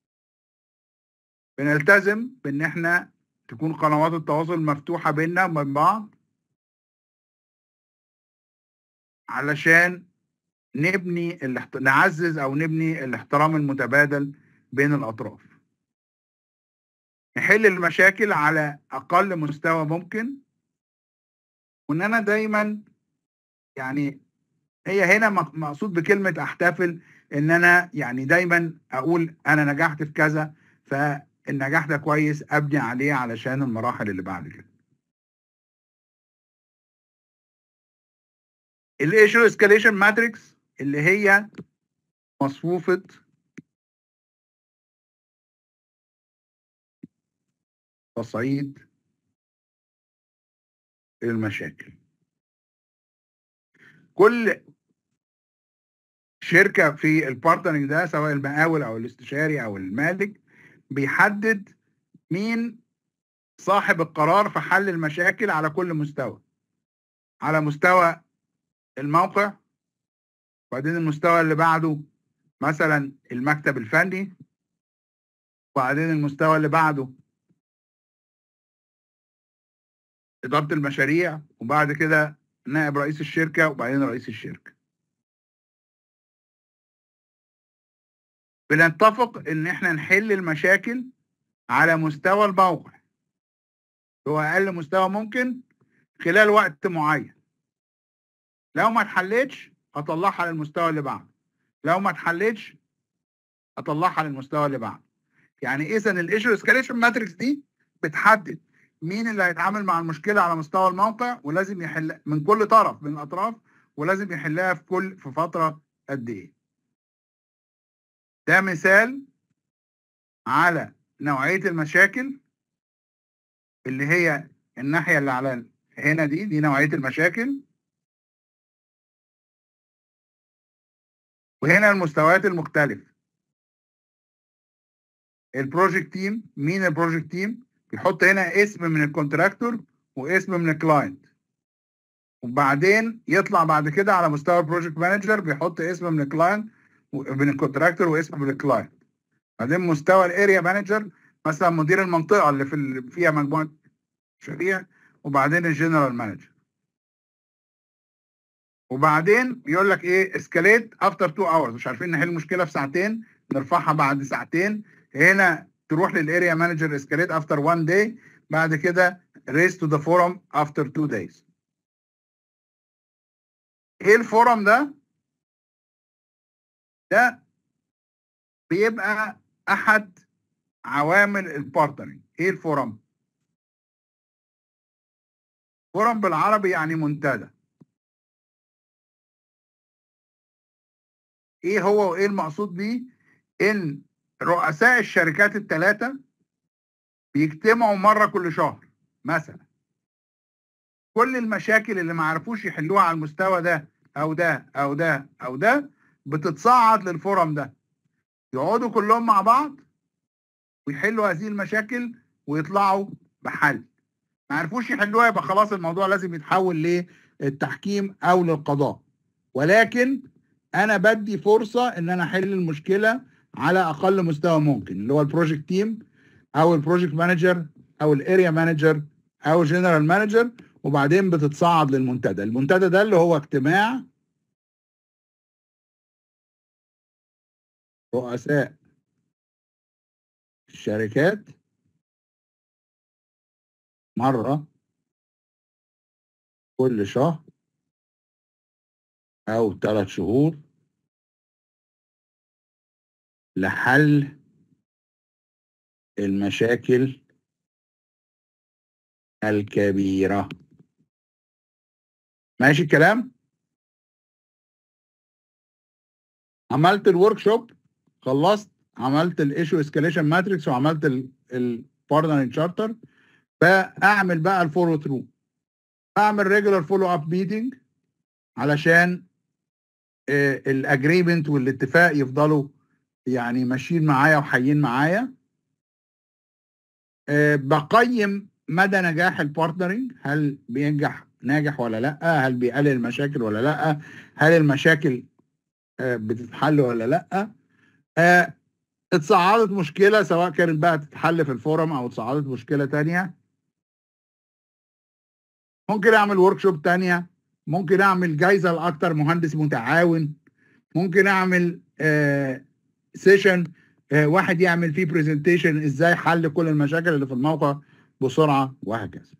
بنلتزم بان احنا تكون قنوات التواصل مفتوحة بيننا وبين بعض علشان نبني الاحت... نعزز او نبني الاحترام المتبادل بين الاطراف نحل المشاكل على اقل مستوى ممكن وان انا دايما يعني هي هنا مق- مقصود بكلمة احتفل ان انا يعني دايما اقول انا نجحت في كذا فالنجاح ده كويس ابني عليه علشان المراحل اللي بعد كده الايشو اسكاليشن ماتريكس اللي هي مصفوفة تصعيد المشاكل كل شركة في البارتنرنج ده سواء المقاول أو الاستشاري أو المالك بيحدد مين صاحب القرار في حل المشاكل على كل مستوى على مستوى الموقع وبعدين المستوى اللي بعده مثلا المكتب الفني وبعدين المستوى اللي بعده إدارة المشاريع وبعد كده نائب رئيس الشركة وبعدين رئيس الشركة بنتفق ان احنا نحل المشاكل على مستوى الموقع هو اقل مستوى ممكن خلال وقت معين لو ما اتحلتش هطلعها للمستوى اللي بعده لو ما اتحلتش هطلعها للمستوى اللي بعده يعني اذا الايشو اسكاليشن ماتريكس دي بتحدد مين اللي هيتعامل مع المشكله على مستوى الموقع ولازم يحل من كل طرف من الاطراف ولازم يحلها في كل في فتره قد ايه ده مثال على نوعيه المشاكل اللي هي الناحيه اللي على ال- هنا دي دي نوعيه المشاكل وهنا المستويات المختلفه البروجكت تيم مين البروجكت تيم بيحط هنا اسم من الكونتراكتور واسم من الكلاينت وبعدين يطلع بعد كده على مستوى البروجكت مانجر بيحط اسم من الكلاينت من الكونتراكتور واسم من الكلاينت بعدين مستوى الاريا مانجر مثلا مدير المنطقه اللي في اللي فيها مجموعه مشاريع وبعدين الجنرال مانجر وبعدين بيقول لك ايه اسكاليت افتر 2 اورز مش عارفين نحل المشكله في ساعتين نرفعها بعد ساعتين هنا تروح للاريا مانجر اسكاليت افتر 1 داي بعد كده ريس تو ذا فورم افتر 2 دايز ايه الفورم ده ده بيبقى احد عوامل البارتنرنج ايه الفورم فورم بالعربي يعني منتدى ايه هو وايه المقصود بيه ان رؤساء الشركات الثلاثه بيجتمعوا مره كل شهر مثلا كل المشاكل اللي ما عرفوش يحلوها على المستوى ده او ده او ده او ده بتتصعد للفورم ده يقعدوا كلهم مع بعض ويحلوا هذه المشاكل ويطلعوا بحل ما عرفوش يحلوها يبقى خلاص الموضوع لازم يتحول للتحكيم او للقضاء ولكن انا بدي فرصه ان انا احل المشكله على اقل مستوى ممكن اللي هو البروجكت تيم او البروجكت مانجر او الاريا مانجر او جنرال مانجر وبعدين بتتصعد للمنتدى المنتدى ده اللي هو اجتماع رؤساء الشركات مرة كل شهر أو ثلاث شهور لحل المشاكل الكبيرة ماشي الكلام عملت الورك شوب خلصت عملت الايشو اسكاليشن ماتريكس وعملت البارتنر تشارتر فاعمل بقى الفولو ثرو اعمل ريجولار فولو اب ميتنج علشان الاجريمنت والاتفاق يفضلوا يعني ماشيين معايا وحيين معايا آه، بقيم مدى نجاح البارتنرنج هل بينجح ناجح ولا لا هل بيقلل المشاكل ولا لا هل المشاكل آه، بتتحل ولا لا آه، اتصعدت مشكله سواء كانت بقى تتحل في الفورم او اتصعدت مشكله تانية ممكن اعمل ورك شوب تانية ممكن اعمل جايزه لاكتر مهندس متعاون ممكن اعمل آه سيشن آه واحد يعمل فيه برزنتيشن ازاي حل كل المشاكل اللي في الموقع بسرعه وهكذا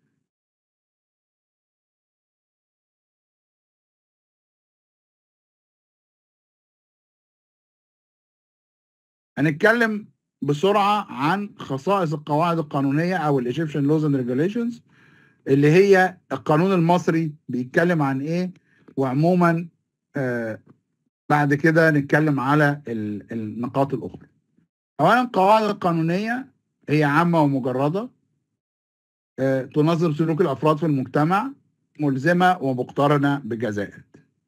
هنتكلم بسرعه عن خصائص القواعد القانونيه او الايجيبشن لوز اند ريجوليشنز اللي هي القانون المصري بيتكلم عن ايه وعموما آه بعد كده نتكلم على ال- النقاط الاخرى اولا القواعد القانونيه هي عامه ومجرده آه تنظم سلوك الافراد في المجتمع ملزمه ومقترنه بجزاءات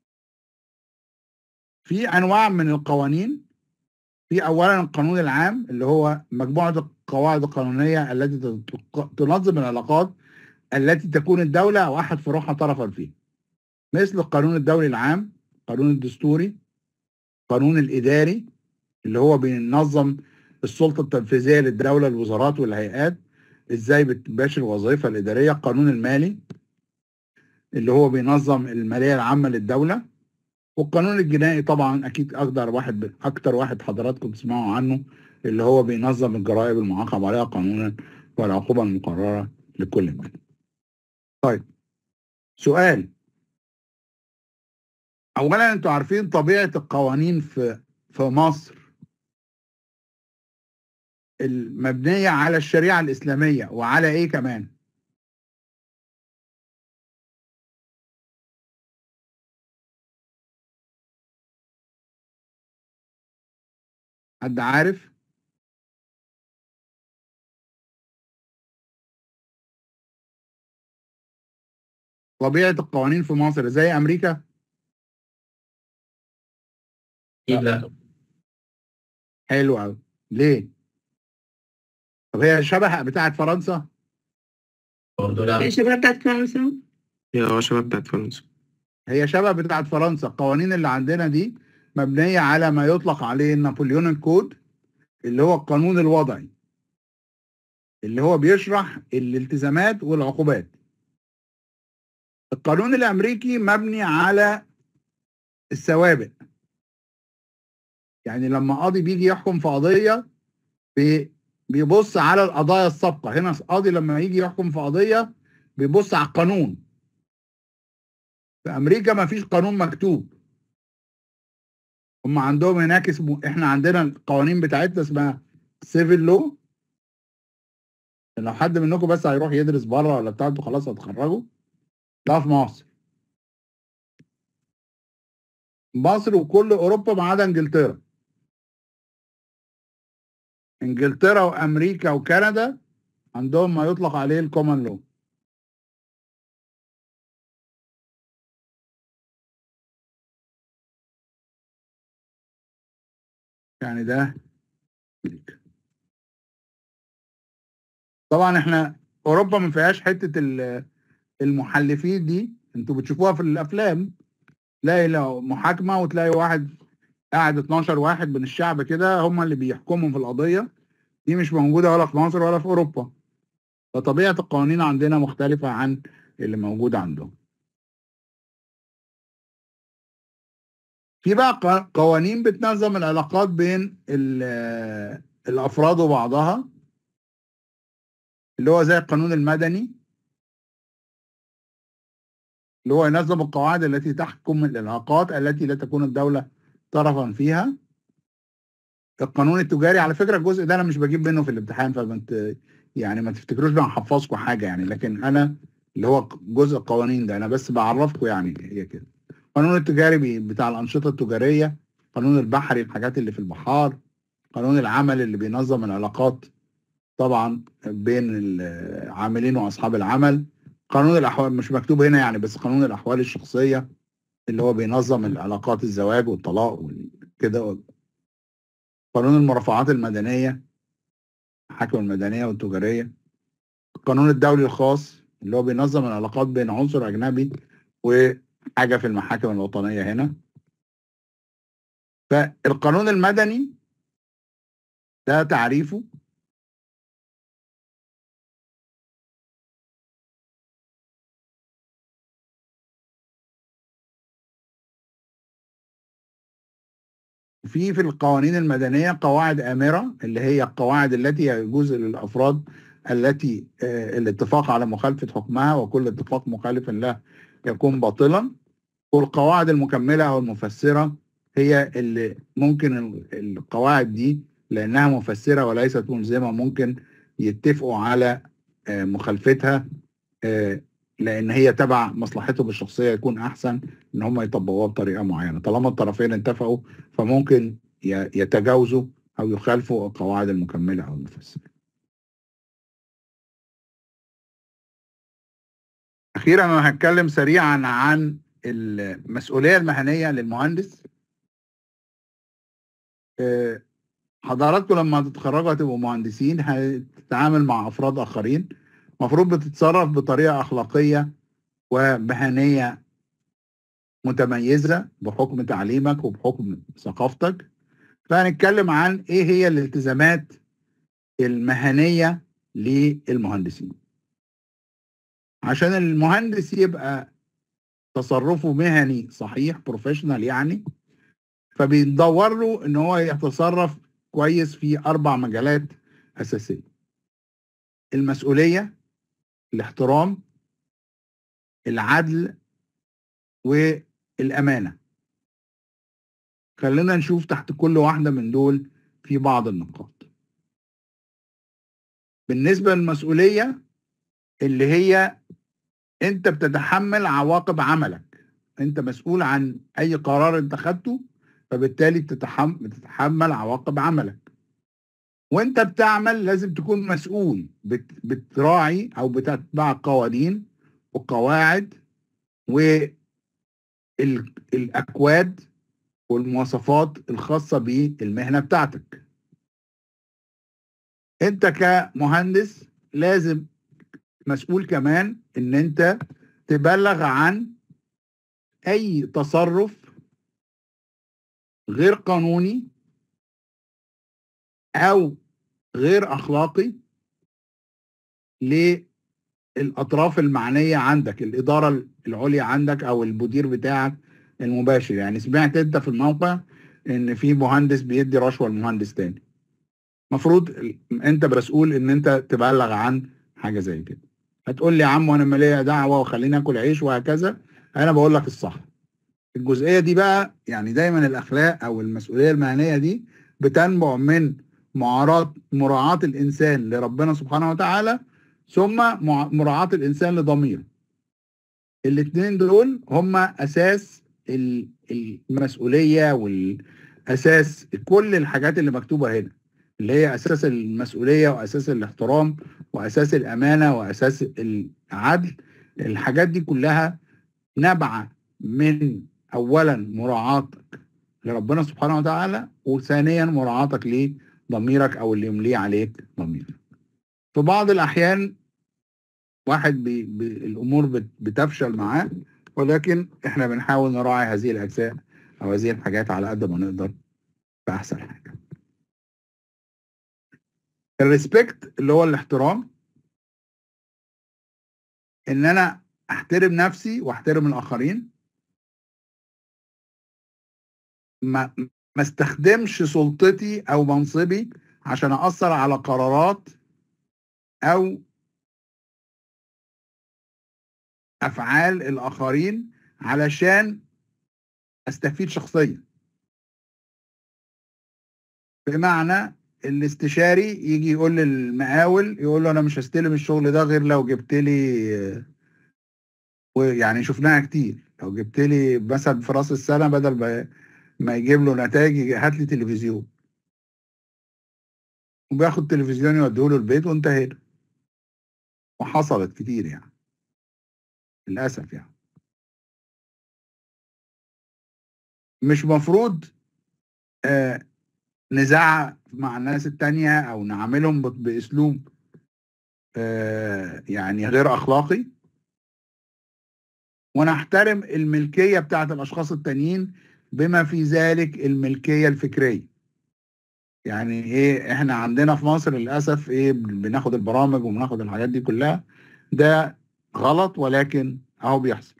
في انواع من القوانين في اولا القانون العام اللي هو مجموعه القواعد القانونيه التي تت- تنظم العلاقات التي تكون الدولة أو أحد فروعها طرفا فيها مثل القانون الدولي العام القانون الدستوري القانون الإداري اللي هو بينظم السلطة التنفيذية للدولة الوزارات والهيئات إزاي بتباشر الوظيفة الإدارية القانون المالي اللي هو بينظم المالية العامة للدولة والقانون الجنائي طبعا أكيد أقدر واحد أكتر واحد حضراتكم تسمعوا عنه اللي هو بينظم الجرائم المعاقب عليها قانونا والعقوبة المقررة لكل منهم طيب سؤال اولا انتوا عارفين طبيعه القوانين في في مصر المبنيه على الشريعه الاسلاميه وعلى ايه كمان حد عارف طبيعه القوانين في مصر زي امريكا أكيد لا حلو قوي ليه طب هي شبه بتاعه فرنسا برضه لا الشباب بتاعت فرنسا هي اه شباب بتاعت فرنسا هي شبه بتاعه فرنسا القوانين اللي عندنا دي مبنيه على ما يطلق عليه نابليون كود اللي هو القانون الوضعي اللي هو بيشرح الالتزامات والعقوبات القانون الامريكي مبني على السوابق يعني لما قاضي بيجي يحكم في قضيه بي- بيبص على القضايا السابقه هنا قاضي لما يجي يحكم في قضيه بيبص على القانون في امريكا ما فيش قانون مكتوب هم عندهم هناك اسمه احنا عندنا القوانين بتاعتنا اسمها سيفل لو لو حد منكم بس هيروح يدرس بره ولا بتاع انتوا خلاص هتخرجوا لا في مصر مصر وكل اوروبا ما عدا انجلترا انجلترا وامريكا وكندا عندهم ما يطلق عليه الكومن لو يعني ده أمريكا. طبعا احنا اوروبا ما فيهاش حته ال- المحلفين دي انتوا بتشوفوها في الافلام تلاقي لو محاكمه وتلاقي واحد قاعد 12 واحد من الشعب كده هم اللي بيحكموا في القضيه دي مش موجوده ولا في مصر ولا في اوروبا فطبيعه القوانين عندنا مختلفه عن اللي موجود عندهم في بقى ق- قوانين بتنظم العلاقات بين ال- الافراد وبعضها اللي هو زي القانون المدني اللي هو ينظم القواعد التي تحكم العلاقات التي لا تكون الدولة طرفا فيها القانون التجاري على فكرة الجزء ده أنا مش بجيب منه في الامتحان فبنت يعني ما تفتكروش بقى هحفظكم حاجة يعني لكن أنا اللي هو جزء القوانين ده أنا بس بعرفكم يعني هي كده القانون التجاري بي- بتاع الأنشطة التجارية قانون البحري الحاجات اللي في البحار قانون العمل اللي بينظم العلاقات طبعا بين العاملين واصحاب العمل قانون الاحوال مش مكتوب هنا يعني بس قانون الاحوال الشخصيه اللي هو بينظم العلاقات الزواج والطلاق وكده قانون المرافعات المدنيه الحكم المدنيه والتجاريه القانون الدولي الخاص اللي هو بينظم العلاقات بين عنصر اجنبي وحاجه في المحاكم الوطنيه هنا فالقانون المدني ده تعريفه في في القوانين المدنية قواعد آمرة اللي هي القواعد التي يجوز للأفراد التي آه، الاتفاق على مخالفة حكمها وكل اتفاق مخالف له يكون باطلا والقواعد المكملة أو المفسرة هي اللي ممكن ال- القواعد دي لأنها مفسرة وليست ملزمة ممكن يتفقوا على آه، مخالفتها آه، لأن هي تبع مصلحتهم الشخصية يكون أحسن إن هم يطبقوها بطريقة معينة طالما الطرفين اتفقوا فممكن ي- يتجاوزوا او يخالفوا القواعد المكمله او المفسره. اخيرا انا هتكلم سريعا عن المسؤوليه المهنيه للمهندس. آه، حضراتكم لما تتخرجوا هتبقوا مهندسين هتتعامل مع افراد اخرين المفروض بتتصرف بطريقه اخلاقيه ومهنيه متميزه بحكم تعليمك وبحكم ثقافتك فهنتكلم عن ايه هي الالتزامات المهنيه للمهندسين عشان المهندس يبقى تصرفه مهني صحيح بروفيشنال يعني فبيدور له ان هو يتصرف كويس في اربع مجالات اساسيه المسؤوليه الاحترام العدل والامانه خلينا نشوف تحت كل واحده من دول في بعض النقاط بالنسبه للمسؤوليه اللي هي انت بتتحمل عواقب عملك انت مسؤول عن اي قرار انت خدته فبالتالي بتتحمل, بتتحمل عواقب عملك وانت بتعمل لازم تكون مسؤول بت بتراعي او بتتبع القوانين والقواعد والاكواد والمواصفات الخاصة بالمهنة بتاعتك انت كمهندس لازم مسؤول كمان ان انت تبلغ عن اي تصرف غير قانوني او غير اخلاقي للاطراف المعنيه عندك الاداره العليا عندك او المدير بتاعك المباشر يعني سمعت انت في الموقع ان في مهندس بيدي رشوه لمهندس تاني المفروض انت مسؤول ان انت تبلغ عن حاجه زي كده هتقول لي يا عم وانا مالية دعوه وخليني اكل عيش وهكذا انا بقول لك الصح الجزئيه دي بقى يعني دايما الاخلاق او المسؤوليه المهنيه دي بتنبع من معاراه مراعاه الانسان لربنا سبحانه وتعالى ثم مع- مراعاه الانسان لضميره الاثنين دول هما اساس ال- المسؤوليه والاساس كل الحاجات اللي مكتوبه هنا اللي هي اساس المسؤوليه واساس الاحترام واساس الامانه واساس العدل الحاجات دي كلها نابعه من اولا مراعاتك لربنا سبحانه وتعالى وثانيا مراعاتك لضميرك او اللي يمليه عليك ضميرك في بعض الاحيان واحد بي بي الامور بت بتفشل معاه ولكن احنا بنحاول نراعي هذه الاجزاء او هذه الحاجات على قد ما نقدر باحسن حاجه الريسبكت اللي هو الاحترام ان انا احترم نفسي واحترم الاخرين ما ما استخدمش سلطتي او منصبي عشان اثر على قرارات او افعال الاخرين علشان استفيد شخصيا بمعنى الاستشاري يجي يقول للمقاول يقول له انا مش هستلم الشغل ده غير لو جبت لي ويعني شفناها كتير لو جبت لي مثلا في راس السنه بدل ما ما يجيب له نتائج يجي هات لي تلفزيون وبياخد تلفزيون يوديه له البيت وانتهينا وحصلت كتير يعني للاسف يعني مش مفروض آه نزعق مع الناس التانية او نعاملهم ب- باسلوب آه يعني غير اخلاقي ونحترم الملكية بتاعت الاشخاص التانيين بما في ذلك الملكية الفكرية يعني ايه احنا عندنا في مصر للاسف ايه بناخد البرامج وبناخد الحاجات دي كلها ده غلط ولكن اهو بيحصل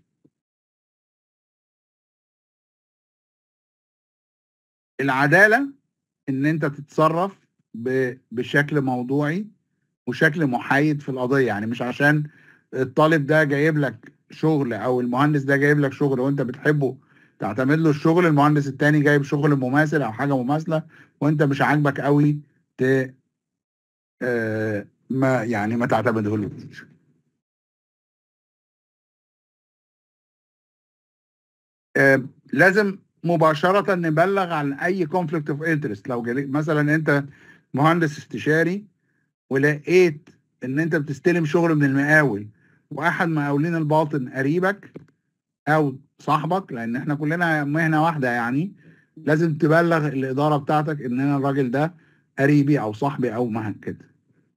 العدالة ان انت تتصرف ب- بشكل موضوعي وشكل محايد في القضية يعني مش عشان الطالب ده جايب لك شغل او المهندس ده جايب لك شغل وانت بتحبه تعتمد له الشغل المهندس التاني جايب شغل مماثل او حاجة مماثلة وانت مش عاجبك قوي ت آه، ما يعني ما تعتمدهولوش آه، لازم مباشرة نبلغ عن أي conflict of interest لو جالي مثلا أنت مهندس استشاري ولقيت إن أنت بتستلم شغل من المقاول وأحد مقاولين الباطن قريبك أو صاحبك لأن إحنا كلنا مهنة واحدة يعني لازم تبلغ الإدارة بتاعتك إن أنا الراجل ده قريبي أو صاحبي أو مهن كده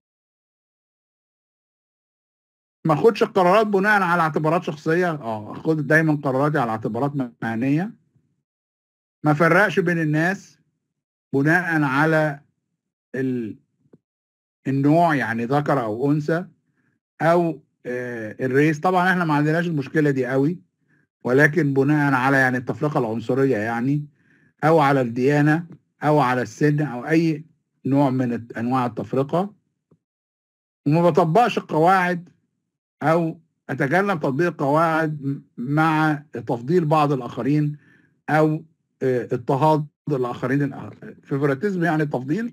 ما اخدش القرارات بناء على اعتبارات شخصيه اه اخد دايما قراراتي على اعتبارات مهنيه ما فرقش بين الناس بناء على ال... النوع يعني ذكر او انثى او آه الريس طبعا احنا ما عندناش المشكله دي قوي ولكن بناء على يعني التفرقه العنصريه يعني او على الديانه او على السن او اي نوع من انواع التفرقه وما بطبقش القواعد او اتجنب تطبيق القواعد م- مع تفضيل بعض الاخرين او آه، اضطهاد الاخرين فيفوريتيزم يعني التفضيل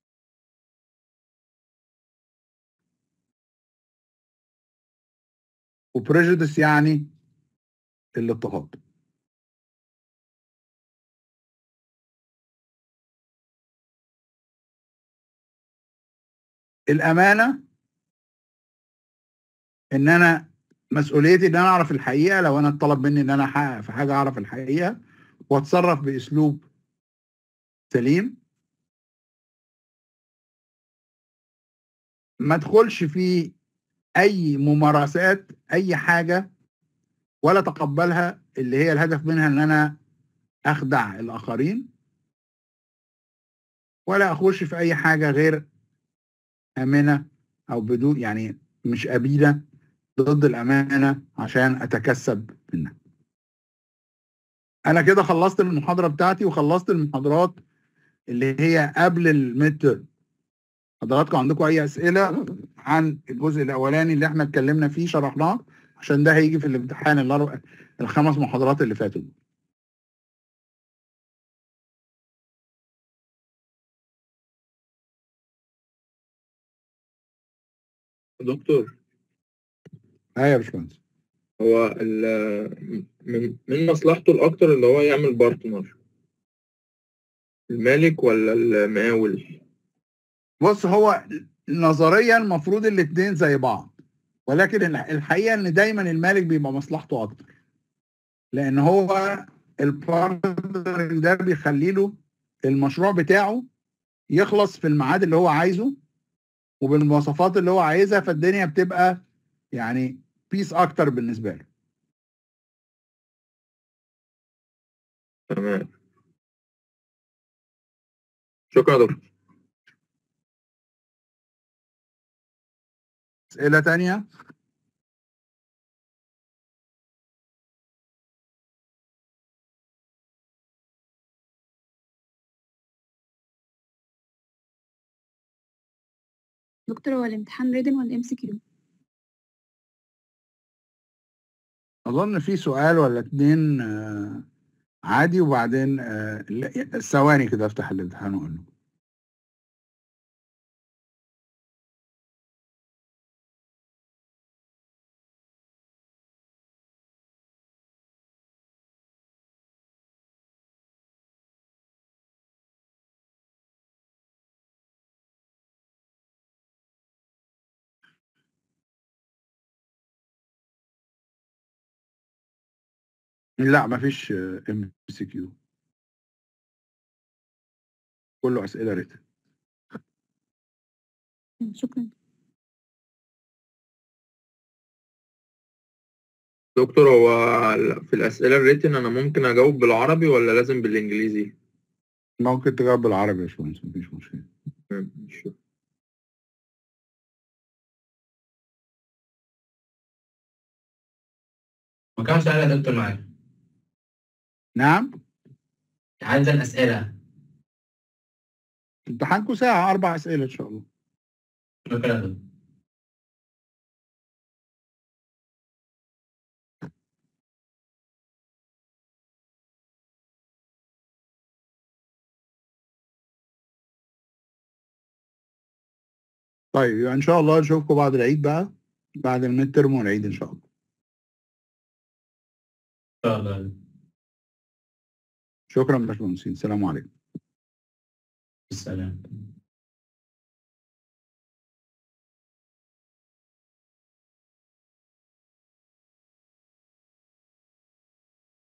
وبريجيدس يعني الاضطهاد الامانه ان انا مسؤوليتي ان انا اعرف الحقيقه لو انا اتطلب مني ان انا احقق في حاجه اعرف الحقيقه واتصرف باسلوب سليم ما ادخلش في اي ممارسات اي حاجه ولا تقبلها اللي هي الهدف منها ان انا اخدع الاخرين ولا اخش في اي حاجه غير امنه او بدون يعني مش قبيله ضد الامانه عشان اتكسب منها انا كده خلصت المحاضره بتاعتي وخلصت المحاضرات اللي هي قبل الميد تيرم حضراتكم عندكم اي اسئله عن الجزء الاولاني اللي احنا اتكلمنا فيه شرحناه عشان ده هيجي في الامتحان الأربع الخمس محاضرات اللي فاتوا دول. دكتور ايوه يا باشمهندس هو ال- من من مصلحته الأكتر اللي هو يعمل بارتنر المالك ولا المقاول؟ بص هو نظريا المفروض الاثنين زي بعض ولكن الح- الحقيقه ان دايما المالك بيبقى مصلحته اكتر لان هو البارتنر ده بيخلي له المشروع بتاعه يخلص في الميعاد اللي هو عايزه وبالمواصفات اللي هو عايزها فالدنيا بتبقى يعني بيس اكتر بالنسبه له تمام شكرا يا دكتور اسئله تانية دكتور هو الامتحان ريدن ولا ام سي كيو اظن في سؤال ولا اتنين آه، عادي وبعدين آه، لا، ثواني كده افتح الامتحان واقول له لا مفيش ام سي كيو كله اسئله ريتن شكرا دكتور هو في الأسئلة الريتن أنا ممكن أجاوب بالعربي ولا لازم بالإنجليزي؟ ممكن تجاوب بالعربي يا باشمهندس مفيش مشكله تمام، ماشي. وكم سؤال يا دكتور معاك؟ نعم عدد الأسئلة امتحانكم ساعه اربع اسئله ان شاء الله شكرا يا دكتور طيب يبقى ان شاء الله نشوفكم بعد العيد بقى بعد الميد ترم والعيد ان شاء الله إن شاء الله شكرا باشمهندسين السلام عليكم السلام